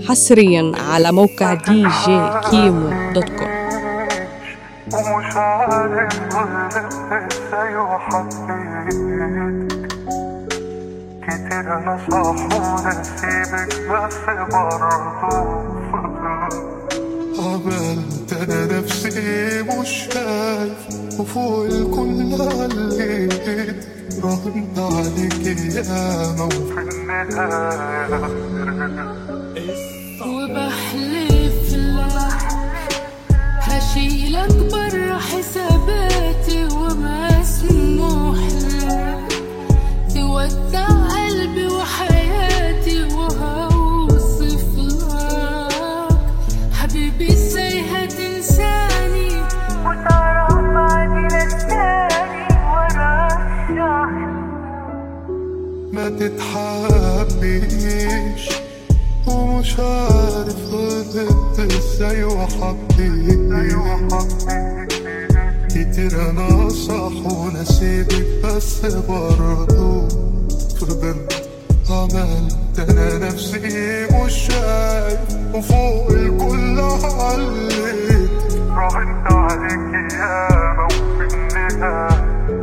حصريا على موقع دي جي كيمو دوت كوم ومش عارف غلطت ازاي وحبيتك كتير انا صح ونسيبك بس برضه فضلت عملت انا نفسي مش شايف وفوق الكل عليت راهنت عليك ياما في النهاية وبحلف لك هشيلك برا حساباتي ومسموح لك تودع قلبي وحياتي وهوصف لك حبيبي ازاي هتنساني وتعرف بعدي لساني ورشح ما تتحبيش ومش عارف غلطت ازاي وحبيت كتير انا صح ونسيبك بس برضه فضلت عملت انا نفسي مش شايف وفوق الكل عليت راهنت عليك ياما وفي النهاية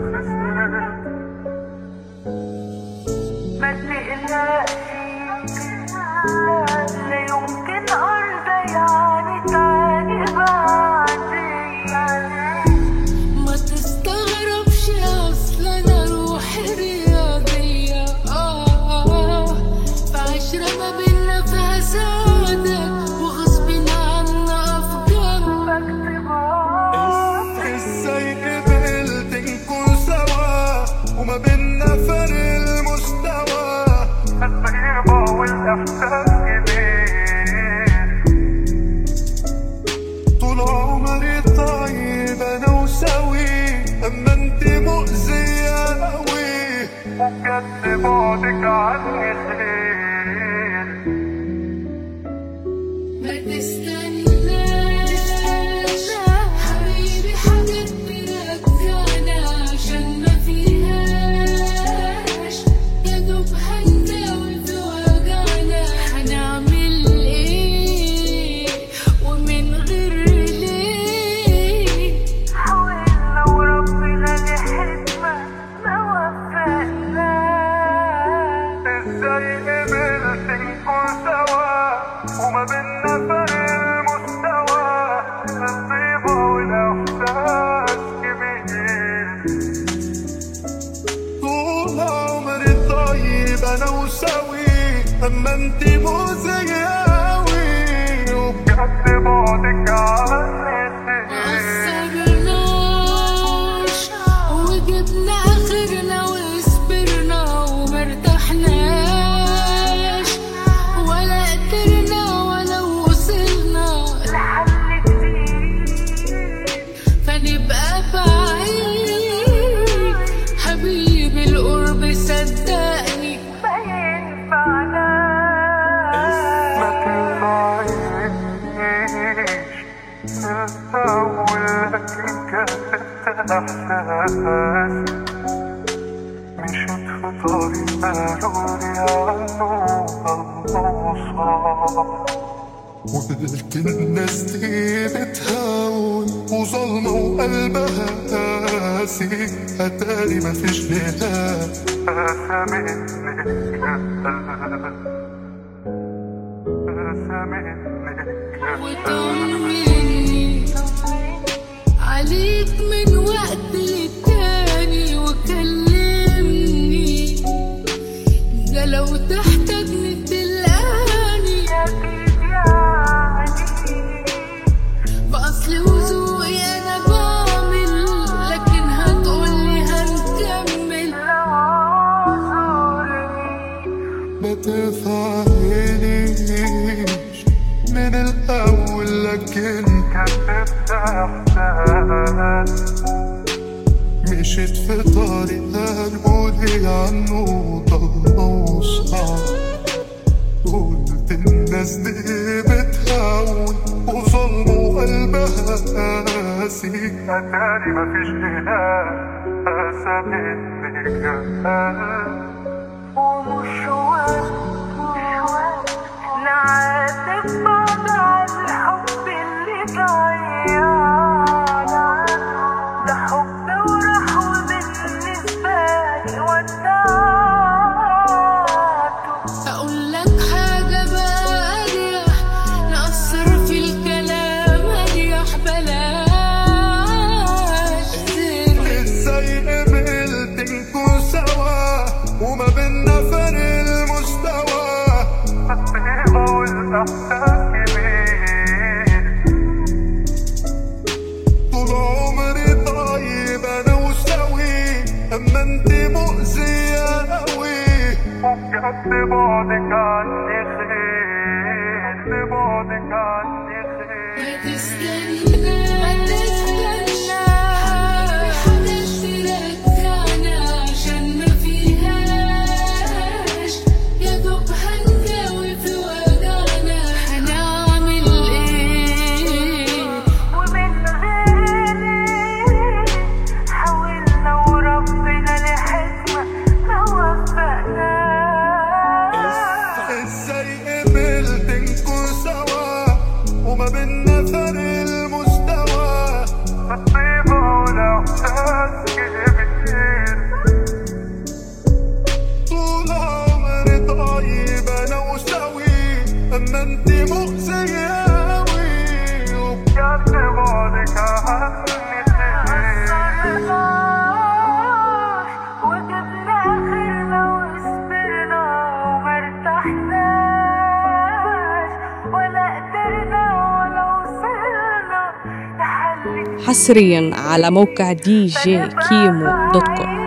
ما تقلقش لا يمكن أرضى يعني تاني بعدين ما تستغربش أصلا أنا روحي رياضية آه فعشرة ما بينا فيها سعادة وغصب عنا أفكار بكتبها ازاي قبلت نكون سوا وما بينا فرق المستوى الطيبة والإحساس كبير طول عمري طيب انا وسوي اما انت مؤذية قوي وبجد بعدك عني خير ما تستناش حبيبي حاجات مرجعنا عشان ما فيهاش يا دوب هنداوي في وجعنا هنعمل ايه ومن غير ليه حاولنا وربنا لحكمة ما وفقناش ازاي قبلت نكون سوا وما بينا فرق المستوى الطيبة والإحساس كبير طول عمري طيب انا وسوي اما انت مؤذية قوي بجد بعدك عني خير مصبرناش وجبنا اخرنا وصبرنا ومرتحناش ولا قدرنا ولا وصلنا لحل جديد فنبقى بعيد حبيبي القرب صدقني ما ينفعناش ما تنفعنيش أقول لكن كتبت إحساس مشيت في طريق قالولي عنه الوصال وقلت الناس دي بتهاون وظلمة وقلبها قاسي اتاري مفيش نهاية أسى منك أسى منك وطمني عليك من وقت للتاني وكلمني ده لو تحتاجني تلقاني اكيد يعني بأصل وذوقي انا بعمل لكن هتقولي هنكمل لو ما تفهمنيش من الأول لكن كتبت إحساس مشيت في طريق هنقولي عنه ضلمة وصعب قلت الناس دي بتهاون وظلمة وقلبها قاسي أتاري مفيش نهاية أسى منك ومش وقت نعاتب ببعدك عني خير ببعدك عني خير ما تستنى ما تستنى حاجة ترجعنا عشان ما فيهاش يا دوب هنجاوب في وجعنا هنعمل ايه ومن غيري حاولنا وربنا لحكمة ما وفقناش ازاي قبلت نكون سوا وما بينا فرق المستوى مصيبة والإحساس كبير طول عمري طيب انا وسوي اما انت مؤذية اوي بجد بعدك عني خير وجبنا آخرنا وصبرنا ومرتحناش ولا قدرنا ولا وصلنا لحل حصريا على موقع دي جي كيمو دوت كوم